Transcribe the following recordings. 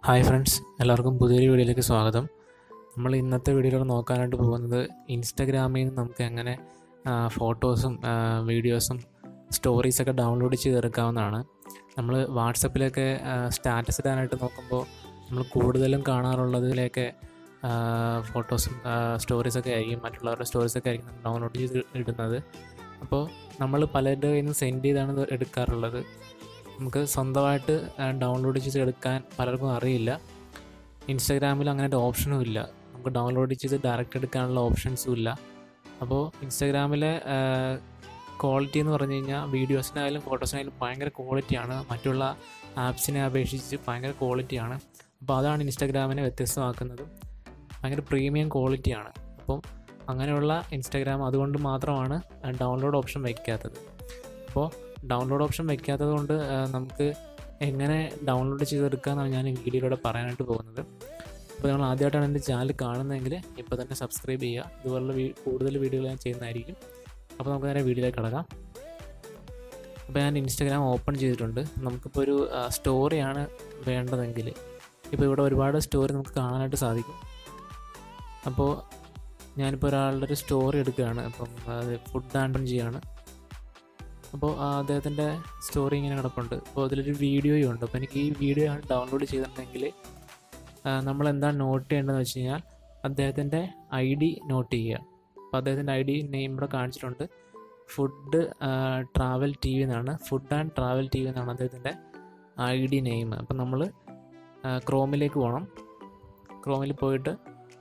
hi friends എല്ലാവർക്കും പുതിയൊരു വീഡിയോയിലേക്ക് സ്വാഗതം നമ്മൾ ഇന്നത്തെ വീഡിയോയിൽ നോക്കാനായിട്ട് പോകുന്നത് ഇൻസ്റ്റഗ്രാമിൽ നിന്ന് നമുക്ക് എങ്ങനെ ഫോട്ടോസും വീഡിയോസും സ്റ്റോറീസൊക്കെ ഡൗൺലോഡ് ചെയ്തെടുക്കാവുന്നതാണ് നമ്മൾ വാട്സപ്പിലൊക്കെ സ്റ്റാറ്റസ് ഇടാനായിട്ട് നോക്കുമ്പോൾ നമ്മൾ കൂടുതലും കാണാറുള്ളതിലേക്ക് ഫോട്ടോസും സ്റ്റോറീസൊക്കെ ആയിരിക്കും മറ്റുള്ളവരുടെ സ്റ്റോറീസൊക്കെ ആയിരിക്കും ഡൗൺലോഡ് ചെയ്ത് ഇടുന്നത് അപ്പോൾ നമ്മൾ പലരുടെ കയ്യിൽ നിന്ന് സെൻഡ് ചെയ്താണ് ഇത് എടുക്കാറുള്ളത് നമുക്ക് സ്വന്തമായിട്ട് ഡൗൺലോഡ് ചെയ്ത് എടുക്കാൻ പലർക്കും അറിയില്ല ഇൻസ്റ്റാഗ്രാമിൽ അങ്ങനെ ഒരു ഓപ്ഷനും ഇല്ല നമുക്ക് ഡൗൺലോഡ് ചെയ്ത് ഡയറക്റ്റ് എടുക്കാനുള്ള ഓപ്ഷൻസും ഇല്ല അപ്പോൾ ഇൻസ്റ്റാഗ്രാമിലെ ക്വാളിറ്റി എന്ന് പറഞ്ഞു കഴിഞ്ഞാൽ വീഡിയോസിനായാലും ഫോട്ടോസിനായാലും ഭയങ്കര ക്വാളിറ്റിയാണ് മറ്റുള്ള ആപ്സിനെ അപേക്ഷിച്ച് ഭയങ്കര ക്വാളിറ്റിയാണ് അപ്പോൾ അതാണ് ഇൻസ്റ്റാഗ്രാമിനെ വ്യത്യസ്തമാക്കുന്നത് ഭയങ്കര പ്രീമിയം ക്വാളിറ്റിയാണ് അപ്പം അങ്ങനെയുള്ള ഇൻസ്റ്റാഗ്രാം അതുകൊണ്ട് മാത്രമാണ് ഡൗൺലോഡ് ഓപ്ഷൻ വയ്ക്കാത്തത് അപ്പോൾ ഡൗൺലോഡ് ഓപ്ഷൻ വെക്കാത്തത് കൊണ്ട് നമുക്ക് എങ്ങനെ ഡൗൺലോഡ് ചെയ്തെടുക്കാമെന്നാണ് ഞാൻ ഈ വീഡിയോയിലൂടെ പറയാനായിട്ട് പോകുന്നത് അപ്പോൾ നിങ്ങൾ ആദ്യമായിട്ടാണ് എൻ്റെ ചാനൽ കാണുന്നതെങ്കിൽ ഇപ്പോൾ തന്നെ സബ്സ്ക്രൈബ് ചെയ്യുക ഇതുപോലുള്ള കൂടുതൽ വീഡിയോകൾ ഞാൻ ചെയ്യുന്നതായിരിക്കും അപ്പോൾ നമുക്ക് നേരെ വീഡിയോയിലേക്ക് കിടക്കാം അപ്പോൾ ഞാൻ ഇൻസ്റ്റാഗ്രാം ഓപ്പൺ ചെയ്തിട്ടുണ്ട് നമുക്കിപ്പോൾ ഒരു സ്റ്റോറിയാണ് വേണ്ടതെങ്കിൽ ഇപ്പോൾ ഇവിടെ ഒരുപാട് സ്റ്റോറി നമുക്ക് കാണാനായിട്ട് സാധിക്കും അപ്പോൾ ഞാനിപ്പോൾ ഒരാളുടെ ഒരു സ്റ്റോറി എടുക്കുകയാണ് അപ്പം അത് ഫുഡ് ആൻഡ് ചെയ്യാണ് അപ്പോൾ അദ്ദേഹത്തിൻ്റെ സ്റ്റോറി ഇങ്ങനെ കിടപ്പുണ്ട് അപ്പോൾ അതിലൊരു വീഡിയോയും ഉണ്ട് അപ്പോൾ എനിക്ക് ഈ വീഡിയോ ആണ് ഡൗൺലോഡ് ചെയ്തിട്ടുണ്ടെങ്കിൽ നമ്മൾ എന്താണ് നോട്ട് ചെയ്യേണ്ടതെന്ന് വെച്ച് കഴിഞ്ഞാൽ അദ്ദേഹത്തിൻ്റെ ഐ ഡി നോട്ട് ചെയ്യുക അപ്പോൾ അദ്ദേഹത്തിൻ്റെ ഐ ഡി നെയിം ഇവിടെ കാണിച്ചിട്ടുണ്ട് ഫുഡ് ട്രാവൽ ടി വി എന്നാണ് food and travel T V എന്നാണ് അദ്ദേഹത്തിൻ്റെ ഐ ഡി നെയിം അപ്പം നമ്മൾ ക്രോമിലേക്ക് പോകണം ക്രോമിൽ പോയിട്ട്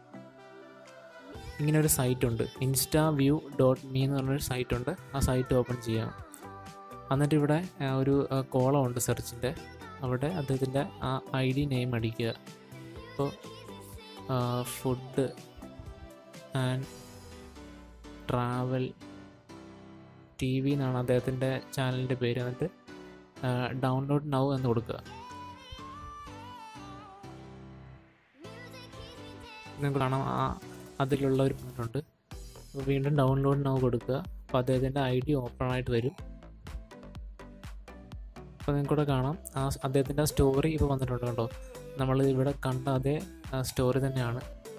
ഇങ്ങനെ ഒരു സൈറ്റ് ഉണ്ട് ഇൻസ്റ്റാ വ്യൂ ഡോട്ട് മീ എന്ന് പറഞ്ഞൊരു സൈറ്റ് ഉണ്ട് ആ സൈറ്റ് ഓപ്പൺ ചെയ്യണം എന്നിട്ട് ഇവിടെ ഒരു കോളം ഉണ്ട് സെർച്ചിൻ്റെ അവിടെ അദ്ദേഹത്തിൻ്റെ ആ ഐ ഡി നെയിം അടിക്കുക അപ്പോൾ food and travel T V എന്നാണ് അദ്ദേഹത്തിൻ്റെ ചാനലിൻ്റെ പേര് എന്നിട്ട് ഡൗൺലോഡ് നൗ എന്ന് കൊടുക്കുക നിങ്ങൾക്ക് കാണാം ആ അതിലുള്ള ഒരു ഉണ്ട് അപ്പോൾ വീണ്ടും ഡൗൺലോഡ് നൗ കൊടുക്കുക അപ്പോൾ അദ്ദേഹത്തിൻ്റെ ഐ ഡി ഓപ്പൺ ആയിട്ട് വരും അപ്പോൾ നിങ്ങൾക്കൂടെ കാണാം ആ അദ്ദേഹത്തിൻ്റെ ആ സ്റ്റോറി ഇപ്പോൾ വന്നിട്ടുണ്ട് കേട്ടോ നമ്മൾ ഇവിടെ കണ്ട അതേ സ്റ്റോറി തന്നെയാണ്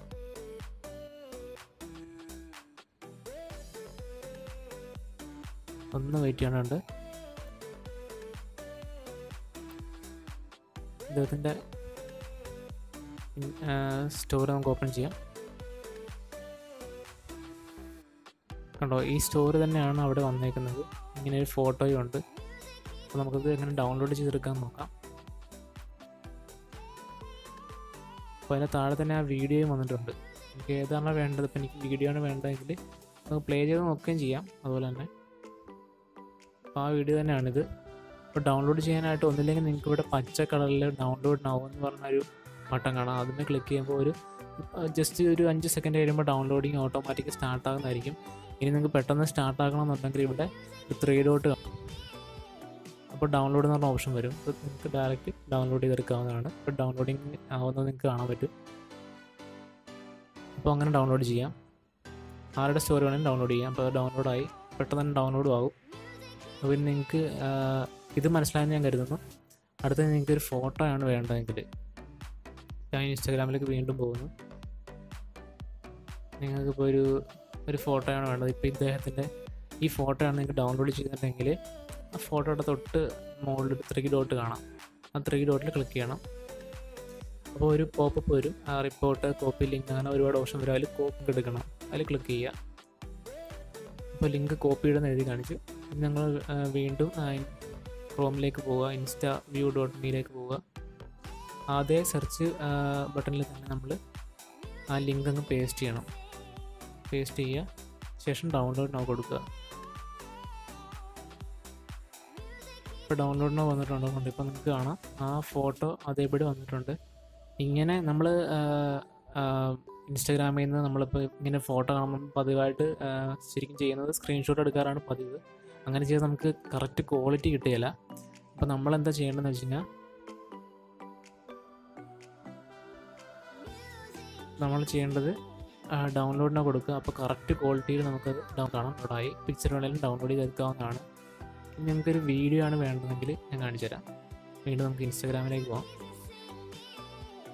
ഒന്ന് വെയിറ്റ് ചെയ്യാനുണ്ട് അദ്ദേഹത്തിൻ്റെ സ്റ്റോറി നമുക്ക് ഓപ്പൺ ചെയ്യാം കണ്ടോ ഈ സ്റ്റോറി തന്നെയാണ് അവിടെ വന്നേക്കുന്നത് ഇങ്ങനെ ഒരു ഫോട്ടോയും ഉണ്ട് അപ്പോൾ നമുക്കത് എങ്ങനെ ഡൗൺലോഡ് ചെയ്തെടുക്കാൻ നോക്കാം അപ്പോൾ അതിൻ്റെ താഴെ തന്നെ ആ വീഡിയോയും വന്നിട്ടുണ്ട് നമുക്ക് ഏതാണോ വേണ്ടത് ഇപ്പോൾ എനിക്ക് വീഡിയോ ആണ് വേണ്ടതെങ്കിൽ നമുക്ക് പ്ലേ ചെയ്ത് നോക്കുകയും ചെയ്യാം അതുപോലെ തന്നെ അപ്പോൾ ആ വീഡിയോ തന്നെയാണിത് ഇപ്പോൾ ഡൗൺലോഡ് ചെയ്യാനായിട്ട് ഒന്നില്ലെങ്കിൽ നിങ്ങൾക്ക് ഇവിടെ പച്ച കളറിൽ ഡൗൺലോഡ് നൗ എന്ന് പറഞ്ഞൊരു ബട്ടൺ കാണാം അതിന് ക്ലിക്ക് ചെയ്യുമ്പോൾ ഒരു ജസ്റ്റ് ഒരു അഞ്ച് സെക്കൻഡ് കഴിയുമ്പോൾ ഡൗൺലോഡിങ് ഓട്ടോമാറ്റിക് സ്റ്റാർട്ട് ആകുന്നതായിരിക്കും ഇനി നിങ്ങൾക്ക് പെട്ടെന്ന് സ്റ്റാർട്ട് ആക്കണമെന്നുണ്ടെങ്കിൽ ഇവിടെ ഒരു ത്രീ ഡോട്ട് അപ്പോൾ ഡൗൺലോഡ് എന്ന് പറഞ്ഞ ഓപ്ഷൻ വരും അപ്പോൾ നിങ്ങൾക്ക് ഡയറക്റ്റ് ഡൗൺലോഡ് ചെയ്തെടുക്കാവുന്നതാണ് ഇപ്പോൾ ഡൗൺലോഡിങ് ആവുന്നത് നിങ്ങൾക്ക് കാണാൻ പറ്റും അപ്പോൾ അങ്ങനെ ഡൗൺലോഡ് ചെയ്യാം ആരുടെ സ്റ്റോറി വേണമെങ്കിലും ഡൗൺലോഡ് ചെയ്യാം അപ്പോൾ ഡൗൺലോഡായി പെട്ടെന്ന് തന്നെ ഡൗൺലോഡും ആകും അപ്പോൾ പിന്നെ നിങ്ങൾക്ക് ഇത് മനസ്സിലായെന്ന് ഞാൻ കരുതുന്നു അടുത്ത നിങ്ങൾക്ക് ഒരു ഫോട്ടോ ആണ് വേണ്ടതെങ്കിൽ ഞാൻ ഇൻസ്റ്റാഗ്രാമിലേക്ക് വീണ്ടും പോകുന്നു നിങ്ങൾക്കിപ്പോൾ ഒരു ഒരു ഫോട്ടോ ആണ് വേണ്ടത് ഇപ്പോൾ ഇദ്ദേഹത്തിൻ്റെ ഈ ഫോട്ടോ ആണ് നിങ്ങൾക്ക് ഡൗൺലോഡ് ചെയ്തിട്ടുണ്ടെങ്കിൽ ആ ഫോട്ടോയുടെ തൊട്ട് മുകളിൽ ഒരു ത്രീ ഡോട്ട് കാണാം ആ ത്രീ ഡോട്ടിൽ ക്ലിക്ക് ചെയ്യണം അപ്പോൾ ഒരു പോപ്പപ്പ് വരും ആ റിപ്പോർട്ട് കോപ്പി ലിങ്ക് അങ്ങനെ ഒരുപാട് ഓപ്ഷൻ വരും അതിൽ കോപ്പി എടുക്കണം അതിൽ ക്ലിക്ക് ചെയ്യുക അപ്പോൾ ലിങ്ക് കോപ്പി ഇടുന്ന എഴുതി കാണിച്ചു ഞങ്ങൾ വീണ്ടും ക്രോമിലേക്ക് പോവുക ഇൻസ്റ്റാ വ്യൂ ഡോട്ട് മീയിലേക്ക് പോവുക അതേ സെർച്ച് ബട്ടണിൽ തന്നെ നമ്മൾ ആ ലിങ്ക് അങ്ങ് പേസ്റ്റ് ചെയ്യണം പേസ്റ്റ് ചെയ്യുക ശേഷം ഡൗൺലോഡ് നോ കൊടുക്കുക ഇപ്പോൾ ഡൗൺലോഡ് നോ വന്നിട്ടുണ്ടോ കൊണ്ട് ഇപ്പോൾ നിങ്ങൾക്ക് കാണാം ആ ഫോട്ടോ അതേപടി വന്നിട്ടുണ്ട് ഇങ്ങനെ നമ്മൾ ഇൻസ്റ്റാഗ്രാമിൽ നിന്ന് നമ്മളിപ്പോൾ ഇങ്ങനെ ഫോട്ടോ കാണുമ്പോൾ പതിവായിട്ട് ശരിക്കും ചെയ്യുന്നത് സ്ക്രീൻഷോട്ട് എടുക്കാറാണ് പതിവ് അങ്ങനെ ചെയ്താൽ നമുക്ക് കറക്റ്റ് ക്വാളിറ്റി കിട്ടുകയില്ല അപ്പോൾ നമ്മൾ എന്താ ചെയ്യേണ്ടതെന്ന് വെച്ച് കഴിഞ്ഞാൽ നമ്മൾ ചെയ്യേണ്ടത് ഡൗൺലോഡിനെ കൊടുക്കുക അപ്പോൾ കറക്റ്റ് ക്വാളിറ്റിയിൽ നമുക്കത് ഡൗൺ കാണാം ഡൗൺലോഡായി പിക്ചർ വേണമെങ്കിലും ഡൗൺലോഡ് ചെയ്തെടുക്കാവുന്നതാണ് ഇനി നമുക്കൊരു വീഡിയോ ആണ് വേണ്ടതെങ്കിൽ ഞാൻ കാണിച്ചു തരാം വീണ്ടും നമുക്ക് ഇൻസ്റ്റാഗ്രാമിലേക്ക് പോകാം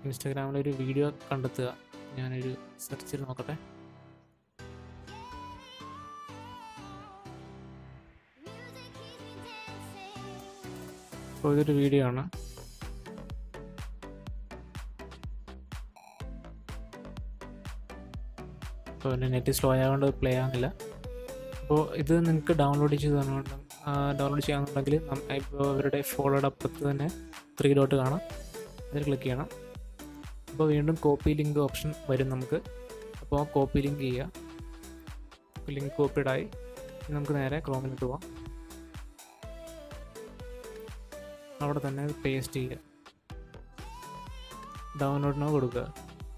ഇൻസ്റ്റാഗ്രാമിലൊരു വീഡിയോ കണ്ടെത്തുക ഞാനൊരു സെർച്ച് ചെയ്ത് നോക്കട്ടെ അപ്പോൾ ഇതൊരു വീഡിയോ ആണ് അപ്പോൾ എൻ്റെ നെറ്റ് സ്ലോ ആയതുകൊണ്ട് പ്ലേ ആകുന്നില്ല അപ്പോൾ ഇത് നിങ്ങൾക്ക് ഡൗൺലോഡ് ചെയ്ത് തന്നുകൊണ്ട് ഡൗൺലോഡ് ചെയ്യാന്നുണ്ടെങ്കിൽ ഇപ്പോൾ അവരുടെ ഫോളോയുടെ അപ്പുറത്ത് തന്നെ ത്രീ ഡോട്ട് കാണാം അതിൽ ക്ലിക്ക് ചെയ്യണം അപ്പോൾ വീണ്ടും കോപ്പി ലിങ്ക് ഓപ്ഷൻ വരും നമുക്ക് അപ്പോൾ കോപ്പി ലിങ്ക് ചെയ്യുക ലിങ്ക് കോപ്പിഡായി നമുക്ക് നേരെ ക്രോമിലിട്ട് പോവാം അവിടെ തന്നെ പേസ്റ്റ് ചെയ്യുക ഡൗൺലോഡിനോ കൊടുക്കുക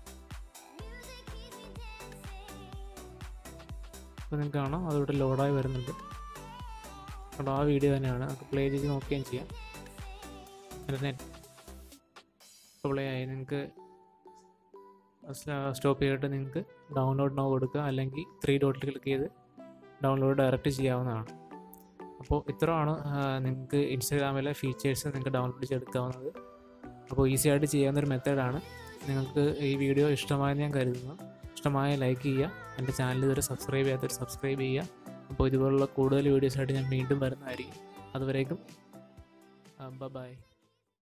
അപ്പോൾ നിങ്ങൾക്ക് കാണാം അതിവിടെ ലോഡായി വരുന്നുണ്ട് അപ്പോൾ ആ വീഡിയോ തന്നെയാണ് നമുക്ക് പ്ലേ ചെയ്ത് നോക്കുകയും ചെയ്യാം നെറ്റ് പ്ലേ ആയി നിങ്ങൾക്ക് സ്റ്റോപ്പ് ചെയ്തിട്ട് നിങ്ങൾക്ക് ഡൗൺലോഡ് നോ കൊടുക്കുക അല്ലെങ്കിൽ ത്രീ ഡോട്ടിൽ ക്ലിക്ക് ചെയ്ത് ഡൗൺലോഡ് ഡയറക്റ്റ് ചെയ്യാവുന്നതാണ് അപ്പോൾ ഇത്രയാണ് നിങ്ങൾക്ക് ഇൻസ്റ്റാഗ്രാമിലെ ഫീച്ചേഴ്സ് നിങ്ങൾക്ക് ഡൗൺലോഡ് ചെയ്തെടുക്കാവുന്നത് അപ്പോൾ ഈസി ആയിട്ട് ചെയ്യാവുന്ന ഒരു മെത്തേഡാണ് നിങ്ങൾക്ക് ഈ വീഡിയോ ഇഷ്ടമായെന്ന് ഞാൻ കരുതുന്നു ഇഷ്ടമായ ലൈക്ക് ചെയ്യുക എൻ്റെ ചാനൽ ഇതുവരെ സബ്സ്ക്രൈബ് ചെയ്യാത്തവർ സബ്സ്ക്രൈബ് ചെയ്യുക അപ്പോൾ ഇതുപോലുള്ള കൂടുതൽ വീഡിയോസായിട്ട് ഞാൻ വീണ്ടും വരുന്നതായിരിക്കും അതുവരേക്കും ബൈ